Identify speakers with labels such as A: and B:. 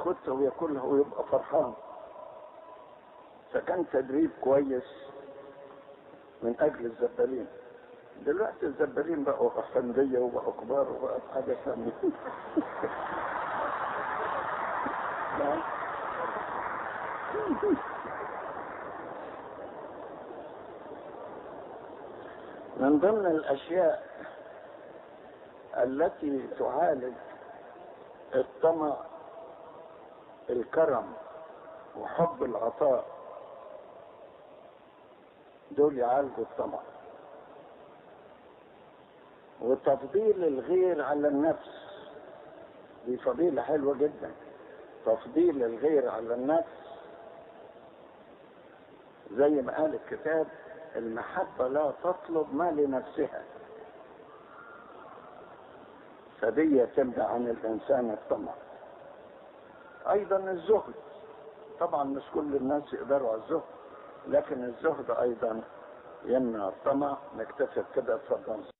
A: ياخدها وياكلها ويبقى فرحان فكان تدريب كويس من اجل الزبالين دلوقتي الزبالين بقوا افنديه وبقوا كبار وبقوا حاجه ثانيه من ضمن الاشياء التي تعالج الطمع الكرم وحب العطاء دول يعالجوا الطمع وتفضيل الغير على النفس دي فضيلة حلوة جدا تفضيل الغير على النفس زي ما قال الكتاب المحبة لا تطلب ما لنفسها فدي تمنع عن الإنسان الطمع أيضا الزهد طبعا مش كل الناس يقدروا على الزهد لكن الزهد أيضا يمنع الطمع نكتفي كده اتفضل